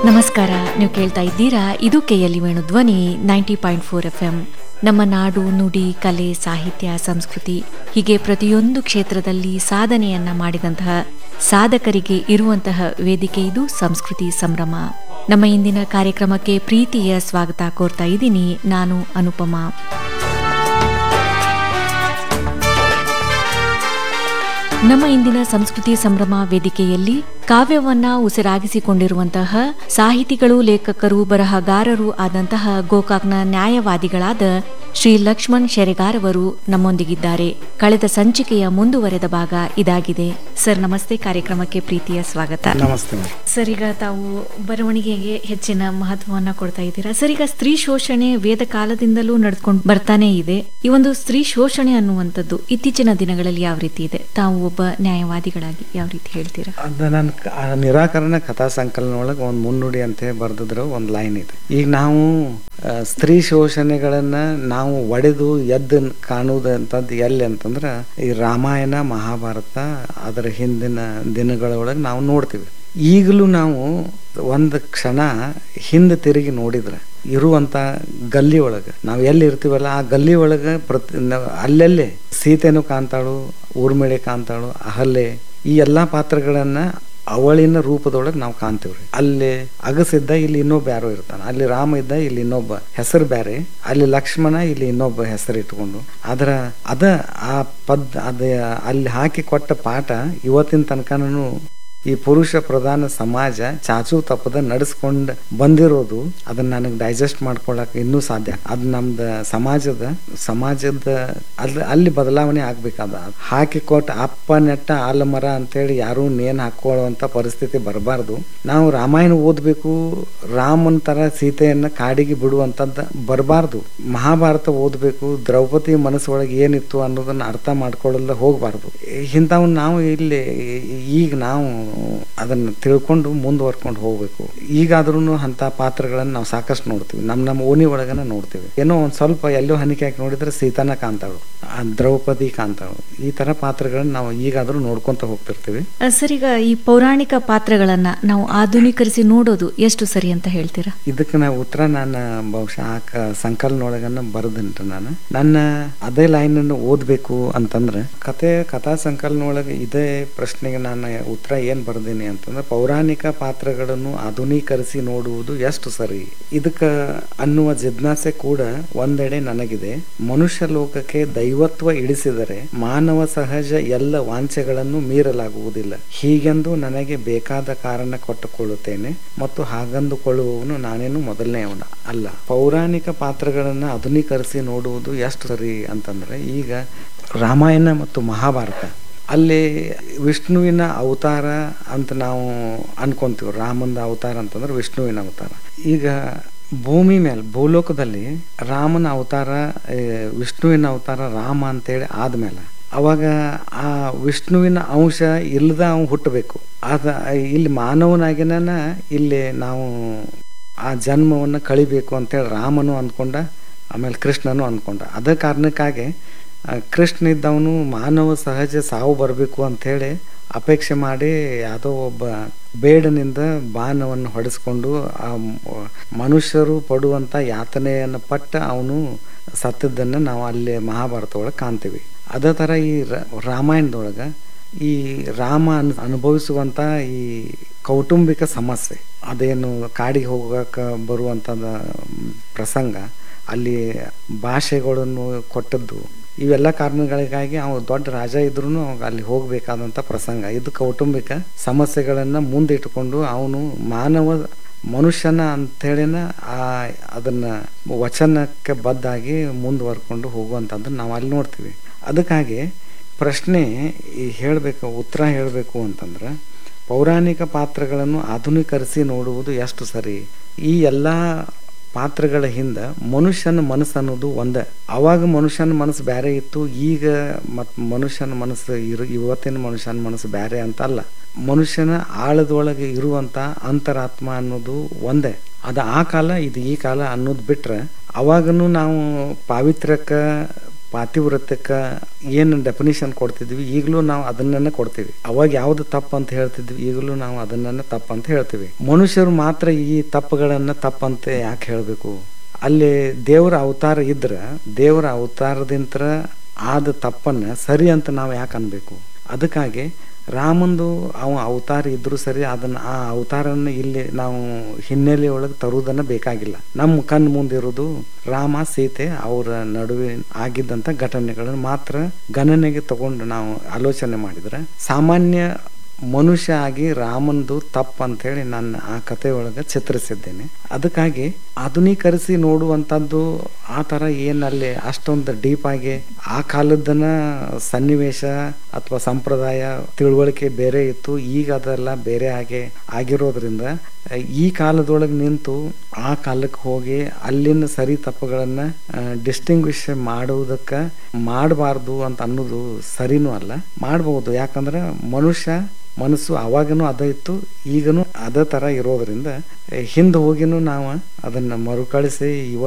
ನಮಸ್ಕಾರ ನೀವು ಕೇಳ್ತಾ ಇದ್ದೀರಾ ಇದು K L E Venu Dhwani ninety point four F M ನಮ್ಮ ನಾಡು ನುಡಿ ಕಲೆ ಸಾಹಿತ್ಯ ಸಂಸ್ಕೃತಿ ಹೀಗೆ ಪ್ರತಿಯೊಂದು ಕ್ಷೇತ್ರದಲ್ಲಿ ಸಾಧನೆಯನ್ನ ಮಾಡಿದಂತಹ ಸಾಧಕರಿಗೆ ಇರುವಂತಹ ವೇದಿಕೆ ಇದು ಸಂಸ್ಕೃತಿ ಸಂಭ್ರಮ ನಮ್ಮ ಇಂದಿನ ಕಾರ್ಯಕ್ರಮಕ್ಕೆ ಪ್ರೀತಿಯ ಸ್ವಾಗತ ಕೋರ್ತಾ ಇದ್ದೀನಿ ನಾನು ಅನುಪಮಾ ನಮ್ಮ ಇಂದಿನ ಸಂಸ್ಕೃತಿ ಸಂಭ್ರಮ ವೇದಿಕೆಯಲ್ಲಿ ಕಾವ್ಯವನ್ನ ಉಸಿರಾಗಿಸಿಕೊಂಡಿರುವಂತಹ ಸಾಹಿತಿಗಳು ಲೇಖಕರು ಬರಹಗಾರರು ಆದಂತಹ ಗೋಕಾಕ್ನ ನ್ಯಾಯವಾದಿಗಳಾದ ಶ್ರೀ ಲಕ್ಷ್ಮಣ್ ಶೆರೆಗಾರ್ ಅವರು ನಮ್ಮೊಂದಿಗಿದ್ದಾರೆ ಕಳೆದ ಸಂಚಿಕೆಯ ಮುಂದುವರೆದ ಭಾಗ ಇದಾಗಿದೆ ಸರ್ ನಮಸ್ತೆ ಕಾರ್ಯಕ್ರಮಕ್ಕೆ ಪ್ರೀತಿಯ ಸ್ವಾಗತ ನಮಸ್ತೆ ಮೇಡಮ್ ಸರ್ ಈಗ ತಾವು ಬರವಣಿಗೆಗೆ ಹೆಚ್ಚಿನ ಮಹತ್ವವನ್ನ ಕೊಡ್ತಾ ಇದ್ದೀರಾ ಸರ್ ಈಗ ಸ್ತ್ರೀ ಶೋಷಣೆ ವೇದ ಕಾಲದಿಂದಲೂ ನಡೆದುಕೊಂಡು ಬರ್ತಾನೆ ಇದೆ ಈ ಒಂದು ಸ್ತ್ರೀ ಶೋಷಣೆ ಅನ್ನುವಂಥದ್ದು ಇತ್ತೀಚಿನ ದಿನಗಳಲ್ಲಿ ಯಾವ ರೀತಿ ಇದೆ ತಾವು ಒಬ್ಬ ನ್ಯಾಯವಾದಿಗಳಾಗಿ ಯಾವ ರೀತಿ ಹೇಳ್ತೀರಾ ಅದು ನನ್ನ ಕ- ಆ ನಿರಾಕರಣ ಕಥಾ ಸಂಕಲನ ಒಳಗೆ ಒಂದು ಮುನ್ನುಡಿ ಅಂತ ಹೇಳಿ ಬರ್ದಿದ್ರು ಒಂದು ಲೈನ್ ಇದೆ ಈಗ ನಾವು ಆ, ಸ್ತ್ರೀ ಶೋಷಣೆಗಳನ್ನ ನಾವು ಒಡೆದು ಎದ್ದು ಕಾಣುವುದಂಥದ್ದು ಎಲ್ಲಿ ಅಂತಂದ್ರೆ ಈ ರಾಮಾಯಣ ಮಹಾಭಾರತ ಅದರ ಹಿಂದಿನ ದಿನಗಳೊಳಗೆ ನಾವು ನೋಡ್ತೀವಿ ಈಗಲೂ ನಾವು ಒಂದು ಕ್ಷಣ ಹಿಂದೆ ತಿರುಗಿ ನೋಡಿದ್ರೆ ಇರುವಂತ ಗಲ್ಲಿ ಒಳಗೆ ನಾವು ಎಲ್ಲಿ ಇರ್ತೀವಲ್ಲ ಆ ಗಲ್ಲಿ ಒಳಗೆ ಪ್ರತಿ ನ- ಅಲ್ಲಲ್ಲೇ ಸೀತೆನೂ ಕಾಣ್ತಾಳು ಊರ್ಮಿಳೆ ಕಾಣ್ತಾಳು ಅಹಲ್ಯೆ ಈ ಎಲ್ಲಾ ಪಾತ್ರಗಳನ್ನ ಅವಳಿನ ರೂಪದೊಳಗೆ ನಾವು ಕಾಣ್ತೀವ್ರಿ ಅಲ್ಲಿ ಅಗಸಿದ್ದ ಇಲ್ಲಿ ಇನ್ನೊಬ್ಬ ಯಾರೋ ಇರ್ತಾನೆ ಅಲ್ಲಿ ರಾಮ ಇದ್ದ ಇಲ್ಲಿ ಇನ್ನೊಬ್ಬ ಹೆಸರು ಬ್ಯಾರೆ ಅಲ್ಲಿ ಲಕ್ಷ್ಮಣ ಇಲ್ಲಿ ಇನ್ನೊಬ್ಬ ಹೆಸರು ಇಟ್ಕೊಂಡು ಅದರ ಅದ ಆ ಪದ್ ಅದ ಅಲ್ಲಿ ಹಾಕಿ ಕೊಟ್ಟ ಪಾಠ ಇವತ್ತಿನ ತನಕನೂ ಈ ಪುರುಷ ಪ್ರಧಾನ ಸಮಾಜ ಚಾಚು ತಪ್ಪದ ನಡೆಸ್ಕೊಂಡು ಬಂದಿರೋದು ಅದನ್ನ ನನಗೆ ಡೈಜೆಸ್ಟ್ ಮಾಡ್ಕೊಳಕ್ ಇನ್ನೂ ಸಾಧ್ಯ ಅದು ನಮ್ದು ಸಮಾಜದ ಸಮಾಜದ ಅಲ್ಲಿ ಅಲ್ಲಿ ಬದಲಾವಣೆ ಆಗ್ಬೇಕಾದ ಹಾಕಿ ಕೊಟ್ಟ ಅಪ್ಪ ನೆಟ್ಟ ಆಲಮರ ಅಂತೇಳಿ ಯಾರು ನೇನ್ ಹಾಕೊಳ್ಳುವಂತ ಪರಿಸ್ಥಿತಿ ಬರಬಾರ್ದು ನಾವು ರಾಮಾಯಣ ಓದ್ಬೇಕು ರಾಮನ್ ತರ ಸೀತೆಯನ್ನ ಕಾಡಿಗೆ ಬಿಡುವಂತದ್ದು ಬರಬಾರ್ದು ಮಹಾಭಾರತ ಓದ್ಬೇಕು ದ್ರೌಪದಿ ಮನಸ್ಸೊಳಗೆ ಏನಿತ್ತು ಅನ್ನೋದನ್ನ ಅರ್ಥ ಮಾಡ್ಕೊಳ್ಳಲ್ಲ ಹೋಗ್ಬಾರ್ದು ಇಂಥವನ್ನ ನಾವು ಇಲ್ಲಿ ಈಗ ನಾವು ಅದನ್ನ ತಿಳ್ಕೊಂಡು ಮುಂದುವರ್ಕೊಂಡು ಹೋಗ್ಬೇಕು ಈಗಾದ್ರೂ ಅಂತ ಪಾತ್ರಗಳನ್ನ ನಾವು ಸಾಕಷ್ಟು ನೋಡ್ತೀವಿ ನಮ್ಮ ನಮ್ಮ ಓಣಿ ಒಳಗನ ನೋಡ್ತೀವಿ ಏನೋ ಒಂದ್ ಸ್ವಲ್ಪ ಎಲ್ಲೋ ಹನಿಕೆ ಹಾಕಿ ನೋಡಿದ್ರೆ ಸೀತಾನ ಕಾಣ್ತಾಳು ಆ ದ್ರೌಪದಿ ಕಾಣ್ತಾಳು ಈ ತರ ಪಾತ್ರಗಳನ್ನ ನಾವು ಈಗಾದ್ರೂ ನೋಡ್ಕೊಂತ ಹೋಗ್ತಿರ್ತೀವಿ ಅಹ್, ಸರ್ ಈಗ ಈ ಪೌರಾಣಿಕ ಪಾತ್ರಗಳನ್ನ ನಾವು ಆಧುನೀಕರಿಸಿ ನೋಡೋದು ಎಷ್ಟು ಸರಿ ಅಂತ ಹೇಳ್ತೀರಾ ಇದಕ್ಕೆ ನಾ ಉತ್ತರ ನಾನು ಬಹುಶಃ ಆ ಕ- ಸಂಕಲನ ಒಳಗನ್ನ ಬರೆದನ್ರಿ ನಾನು ನನ್ನ ಅದೇ ಲೈನ್ ಅನ್ನು ಓದ್ಬೇಕು ಅಂತಂದ್ರೆ ಕತೆ ಕಥಾ ಸಂಕಲನ ಒಳಗೆ ಇದೇ ಪ್ರಶ್ನೆಗೆ ನಾನು ಉತ್ತರ ಏನ್ ಬರ್ದೀನಿ ಅಂತಂದ್ರೆ ಪೌರಾಣಿಕ ಪಾತ್ರಗಳನ್ನು ಆಧುನೀಕರಿಸಿ ನೋಡುವುದು ಎಷ್ಟು ಸರಿ ಇದಕ್ಕ ಅನ್ನುವ ಜಿಜ್ಞಾಸೆ ಕೂಡ ಒಂದೆಡೆ ನನಗಿದೆ ಮನುಷ್ಯ ಲೋಕಕ್ಕೆ ದೈವತ್ವ ಇಳಿಸಿದರೆ ಮಾನವ ಸಹಜ ಎಲ್ಲ ವಾಂಛೆಗಳನ್ನು ಮೀರಲಾಗುವುದಿಲ್ಲ ಹೀಗೆಂದು ನನಗೆ ಬೇಕಾದ ಕಾರಣ ಕೊಟ್ಟುಕೊಳ್ಳುತ್ತೇನೆ ಮತ್ತು ಹಾಗಂದುಕೊಳ್ಳುವವನು ನಾನೇನು ಮೊದಲನೆಯವನ ಅಲ್ಲ ಪೌರಾಣಿಕ ಪಾತ್ರಗಳನ್ನ ಆಧುನೀಕರಿಸಿ ನೋಡುವುದು ಎಷ್ಟು ಸರಿ ಅಂತಂದ್ರೆ ಈಗ ರಾಮಾಯಣ ಮತ್ತು ಮಹಾಭಾರತ ಅಲ್ಲಿ ವಿಷ್ಣುವಿನ ಅವತಾರ ಅಂತ ನಾವು ಅನ್ಕೊಂತೀವಿ ರಾಮನ ಅವತಾರ ಅಂತಂದ್ರೆ ವಿಷ್ಣುವಿನ ಅವತಾರ ಈಗ ಭೂಮಿ ಮೇಲೆ ಭೂಲೋಕದಲ್ಲಿ ರಾಮನ ಅವತಾರ ಏ, ವಿಷ್ಣುವಿನ ಅವತಾರ ರಾಮ ಅಂತೇಳಿ ಆದ್ಮೇಲೆ ಅವಾಗ ಆ ವಿಷ್ಣುವಿನ ಅಂಶ ಇಲ್ಲದ ಅವ ಹುಟ್ಟಬೇಕು ಅದ ಇಲ್ಲಿ ಮಾನವನಾಗಿನ ಇಲ್ಲಿ ನಾವು ಆ ಜನ್ಮವನ್ನು ಕಳಿಬೇಕು ಅಂತೇಳಿ ರಾಮನು ಅಂದ್ಕೊಂಡ ಆಮೇಲೆ ಕೃಷ್ಣನು ಅಂದ್ಕೊಂಡ ಅದ ಕಾರಣಕ್ಕಾಗಿ ಆ, ಕೃಷ್ಣ ಇದ್ದವನು ಮಾನವ ಸಹಜ ಸಾವು ಬರಬೇಕು ಅಂಥೇಳಿ ಅಪೇಕ್ಷೆ ಮಾಡಿ ಯಾವುದೋ ಒಬ್ಬ ಬೇಡನಿಂದ ಬಾಣವನ್ನು ಹೊಡೆಸ್ಕೊಂಡು ಆ ಮ- ಮನುಷ್ಯರು ಪಡುವಂಥ ಯಾತನೆಯನ್ನು ಪಟ್ಟ ಅವನು ಸತ್ತದ್ದನ್ನು ನಾವು ಅಲ್ಲಿ ಮಹಾಭಾರತ ಒಳಗೆ ಕಾಣ್ತೀವಿ ಅದೇ ಥರ ಈ ರ- ರಾಮಾಯಣದೊಳಗೆ ಈ ರಾಮ ಅನ್ ಅನುಭವಿಸುವಂಥ ಈ ಕೌಟುಂಬಿಕ ಸಮಸ್ಯೆ ಅದೇನು ಕಾಡಿಗೆ ಹೋಗಕ್ಕೆ ಬರುವಂಥದ್ದು ಪ್ರಸಂಗ ಅಲ್ಲಿ ಭಾಷೆಗಳನ್ನು ಕೊಟ್ಟದ್ದು ಇವೆಲ್ಲ ಕಾರಣಗಳಿಗಾಗಿ ಅವ ದೊಡ್ಡ ರಾಜ ಇದ್ರೂ ಅಲ್ಲಿ ಹೋಗಬೇಕಾದಂಥ ಪ್ರಸಂಗ ಇದು ಕೌಟುಂಬಿಕ ಸಮಸ್ಯೆಗಳನ್ನು ಮುಂದಿಟ್ಟುಕೊಂಡು ಅವನು ಮಾನವ ಮನುಷ್ಯನ ಅಂಥೇಳಿನ ಆ ಅದನ್ನ ವಚನಕ್ಕೆ ಬದ್ದಾಗಿ ಮುಂದುವರ್ಕೊಂಡು ಹೋಗುವಂಥದ್ದನ್ನು ನಾವು ಅಲ್ಲಿ ನೋಡ್ತೀವಿ ಅದಕ್ಕಾಗಿ ಪ್ರಶ್ನೆ ಈ ಹೇಳಬೇಕು ಉತ್ತರ ಹೇಳಬೇಕು ಅಂತಂದ್ರೆ ಪೌರಾಣಿಕ ಪಾತ್ರಗಳನ್ನು ಆಧುನೀಕರಿಸಿ ನೋಡುವುದು ಎಷ್ಟು ಸರಿ ಈ ಎಲ್ಲ ಪಾತ್ರಗಳ ಹಿಂದೆ ಮನುಷ್ಯನ ಮನಸ್ಸು ಅನ್ನೋದು ಒಂದೇ ಅವಾಗ ಮನುಷ್ಯನ ಮನಸ್ಸು ಬೇರೆ ಇತ್ತು ಈಗ ಮತ್ ಮನುಷ್ಯನ ಮನಸ್ಸು ಇರು ಇವತ್ತಿನ ಮನುಷ್ಯನ ಮನಸ್ಸು ಬೇರೆ ಅಂತ ಅಲ್ಲ ಮನುಷ್ಯನ ಆಳದೊಳಗೆ ಇರುವಂತ ಅಂತರಾತ್ಮ ಅನ್ನೋದು ಒಂದೇ ಅದು ಆ ಕಾಲ ಇದು ಈ ಕಾಲ ಅನ್ನೋದು ಬಿಟ್ರೆ ಅವಾಗನು ನಾವು ಪಾವಿತ್ರ್ಯಕ್ಕೆ ಪಾತಿವ್ರತ್ಯಕ್ಕ ಏನು ಡೆಫಿನಿಷನ್ ಕೊಡ್ತಿದ್ವಿ ಈಗಲೂ ನಾವು ಅದನ್ನ ಕೊಡ್ತೀವಿ ಅವಾಗ ಯಾವ್ದು ತಪ್ಪು ಅಂತ ಹೇಳ್ತಿದ್ವಿ ಈಗಲೂ ನಾವು ಅದನ್ನ ತಪ್ಪು ಅಂತ ಹೇಳ್ತೀವಿ ಮನುಷ್ಯರು ಮಾತ್ರ ಈ ತಪ್ಪುಗಳನ್ನ ತಪ್ಪಂತ ಯಾಕೆ ಹೇಳಬೇಕು ಅಲ್ಲಿ ದೇವರ ಅವತಾರ ಇದ್ರ ದೇವರ ಅವತಾರದಿಂತ್ರ ಆದ ತಪ್ಪನ್ನ ಸರಿ ಅಂತ ನಾವು ಯಾಕೆ ಅನ್ಬೇಕು ಅದಕ್ಕಾಗಿ ರಾಮಂದು ಅವ ಅವತಾರ ಇದ್ರೂ ಸರಿ ಅದನ್ನ ಆ ಅವತಾರನ ಇಲ್ಲಿ ನಾವು ಹಿನ್ನೆಲೆ ಒಳಗೆ ತರುವುದನ್ನ ಬೇಕಾಗಿಲ್ಲ ನಮ್ಮ ಕಣ್ಣು ಮುಂದಿರೋದು ರಾಮ ಸೀತೆ ಅವರ ನಡುವೆ ಆಗಿದ್ದಂತ ಘಟನೆಗಳನ್ನು ಮಾತ್ರ ಗಣನೆಗೆ ತಗೊಂಡು ನಾವು ಆಲೋಚನೆ ಮಾಡಿದ್ರೆ ಸಾಮಾನ್ಯ ಮನುಷ್ಯ ಆಗಿ ರಾಮಂದು ತಪ್ಪು ಅಂತ ಹೇಳಿ ನಾನು ಆ ಕಥೆಯೊಳಗೆ ಚಿತ್ರಿಸಿದ್ದೇನೆ ಅದಕ್ಕಾಗಿ ಆಧುನೀಕರಿಸಿ ನೋಡುವಂಥದ್ದು ಆ ಥರ ಏನಲ್ಲಿ ಅಷ್ಟೊಂದು ಡೀಪ್ ಆಗಿ ಆ ಕಾಲದನ ಸನ್ನಿವೇಶ ಅಥವಾ ಸಂಪ್ರದಾಯ ತಿಳುವಳಿಕೆ ಬೇರೆ ಇತ್ತು ಈಗ ಅದೆಲ್ಲ ಬೇರೆ ಆಗಿ ಆಗಿರೋದ್ರಿಂದ ಈ ಕಾಲದೊಳಗೆ ನಿಂತು ಆ ಕಾಲಕ್ಕೆ ಹೋಗಿ ಅಲ್ಲಿನ ಸರಿ ತಪ್ಪುಗಳನ್ನ ಡಿಸ್ಟಿಂಗ್ವಿಷ್ ಮಾಡುವುದಕ್ಕೆ ಮಾಡಬಾರ್ದು ಅಂತ ಅನ್ನೋದು ಸರಿನೂ ಅಲ್ಲ ಮಾಡ್ಬೋದು ಯಾಕಂದ್ರೆ ಮನುಷ್ಯ ಮನಸ್ಸು ಅವಾಗನೂ ಅದ ಇತ್ತು ಈಗನೂ ಅದೇ ಥರ ಇರೋದ್ರಿಂದ ಹಿಂದೆ ಹೋಗಿನೂ ನಾವು ಅದನ್ನು ಮರುಕಳಿಸಿ ಇವ